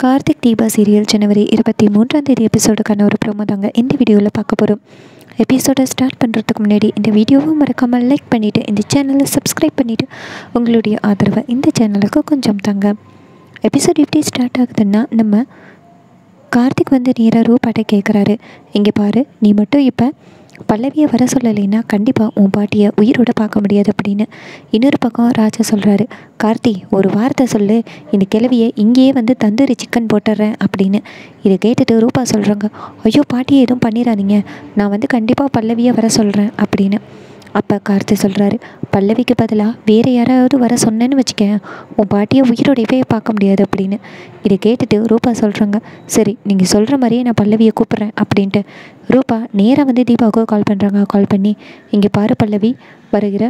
Karthik Deepa serial ஜனவரி இருபத்தி மூன்றாம் தேதி எபிசோடுக்கான ஒரு ப்ரோமோ தாங்க இந்த வீடியோவில் பார்க்க போகிறோம் எபிசோடை ஸ்டார்ட் பண்ணுறதுக்கு முன்னாடி இந்த வீடியோவை மறக்காமல் லைக் பண்ணிவிட்டு இந்த சேனலை சப்ஸ்கிரைப் பண்ணிவிட்டு உங்களுடைய ஆதரவை இந்த சேனலுக்கு கொஞ்சம் தாங்க எபிசோட் எப்படி ஸ்டார்ட் ஆகுதுன்னா நம்ம கார்த்திக் வந்து நேராக ரூபாட்ட கேட்குறாரு இங்கே பாரு நீ மட்டும் இப்போ பல்லவியை வர சொல்லலைன்னா கண்டிப்பாக உன் பாட்டியை உயிரோட பார்க்க முடியாது அப்படின்னு இன்னொரு பக்கம் ராஜா சொல்கிறாரு கார்த்தி ஒரு வார்த்தை சொல்லு இந்த கிழவியை இங்கேயே வந்து தந்தூரி சிக்கன் போட்டுடுறேன் அப்படின்னு இதை கேட்டுட்டு ரூபா சொல்கிறாங்க ஐயோ பாட்டியை எதுவும் பண்ணிடாதீங்க நான் வந்து கண்டிப்பாக பல்லவியை வர சொல்கிறேன் அப்படின்னு அப்போ கார்த்தி சொல்கிறாரு பல்லவிக்கு பதிலாக வேறு யாராவது வர சொன்னேன்னு வச்சுக்க உன் பாட்டியை உயிரோடையவே பார்க்க முடியாது அப்படின்னு இதை கேட்டுட்டு ரூபா சொல்கிறாங்க சரி நீங்கள் சொல்கிற மாதிரியே நான் பல்லவியை கூப்பிட்றேன் அப்படின்ட்டு ரூபா நேராக வந்து தீபாவுக்கு கால் பண்ணுறாங்க கால் பண்ணி இங்கே பாரு பல்லவி வருகிற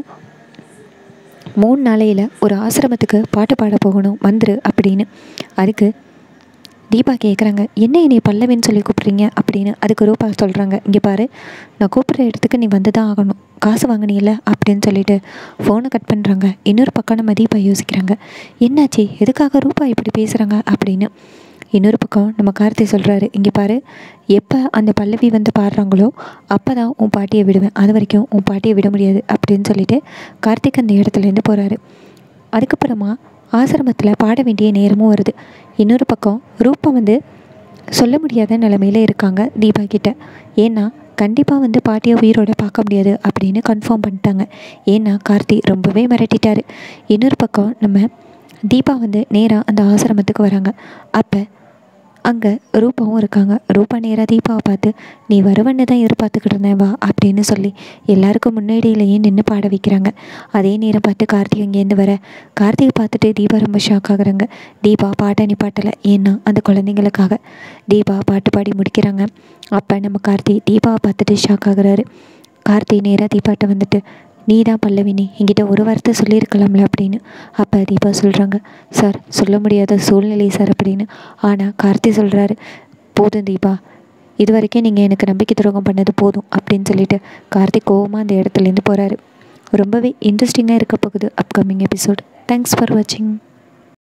மூணு நாளையில் ஒரு ஆசிரமத்துக்கு பாட்டு பாட போகணும் வந்துரு அப்படின்னு அதுக்கு தீபா கேட்குறாங்க என்ன என்னை பல்லவின்னு சொல்லி கூப்பிட்றீங்க அப்படின்னு அதுக்கு ரூபா சொல்கிறாங்க இங்கே பாரு நான் கூப்பிட்ற இடத்துக்கு நீ வந்து தான் ஆகணும் காசு வாங்கினீல்ல அப்படின்னு சொல்லிட்டு ஃபோனை கட் பண்ணுறாங்க இன்னொரு பக்கம் நம்ம தீபா யோசிக்கிறாங்க என்னாச்சு எதுக்காக ரூபா இப்படி பேசுகிறாங்க அப்படின்னு இன்னொரு பக்கம் நம்ம கார்த்தி சொல்கிறாரு இங்கே பாரு எப்போ அந்த பல்லவி வந்து பாடுறாங்களோ அப்போ தான் உன் பாட்டியை விடுவேன் அது வரைக்கும் உன் பாட்டியை விட முடியாது அப்படின்னு சொல்லிட்டு கார்த்திக் அந்த இடத்துலேருந்து போகிறாரு அதுக்கப்புறமா ஆசிரமத்தில் பாட வேண்டிய நேரமும் வருது இன்னொரு பக்கம் ரூபா வந்து சொல்ல முடியாத நிலமையில இருக்காங்க தீபா கிட்ட ஏன்னா கண்டிப்பாக வந்து பாட்டியை உயிரோட பார்க்க முடியாது அப்படின்னு கன்ஃபார்ம் பண்ணிட்டாங்க ஏன்னா கார்த்தி ரொம்பவே மிரட்டிட்டாரு இன்னொரு பக்கம் நம்ம தீபா வந்து நேராக அந்த ஆசிரமத்துக்கு வராங்க அப்போ அங்கே ரூபாவும் இருக்காங்க ரூபா நேராக தீபாவை பார்த்து நீ வருவன்னு தான் எதிர்பார்த்துக்கிட்டு இருந்தேன் வா அப்படின்னு சொல்லி எல்லாருக்கும் முன்னாடியிலேயே நின்று பாட வைக்கிறாங்க அதே நேரம் பார்த்து கார்த்திக் அங்கேருந்து வர கார்த்திகை பார்த்துட்டு தீபா ரொம்ப ஷாக் ஆகுறாங்க தீபா பாட்டை நிப்பாட்டலை ஏன்னா அந்த குழந்தைங்களுக்காக தீபா பாட்டு பாடி முடிக்கிறாங்க அப்போ நம்ம கார்த்தி தீபாவை பார்த்துட்டு ஷாக் ஆகுறாரு கார்த்தி நேராக தீபாட்ட வந்துட்டு நீ தான் பல்லவினி என்கிட்ட ஒரு வார்த்தை சொல்லியிருக்கலாம்ல அப்படின்னு அப்போ தீபா சொல்கிறாங்க சார் சொல்ல முடியாத சூழ்நிலை சார் அப்படின்னு ஆனால் கார்த்தி சொல்கிறாரு போதும் தீபா இது வரைக்கும் நீங்கள் எனக்கு நம்பிக்கை துரோகம் பண்ணது போதும் அப்படின்னு சொல்லிட்டு கார்த்திக் கோவமாக அந்த இடத்துலேருந்து போகிறாரு ரொம்பவே இன்ட்ரெஸ்டிங்காக இருக்க போகுது அப்கமிங் எபிசோட் தேங்க்ஸ் ஃபார் வாட்சிங்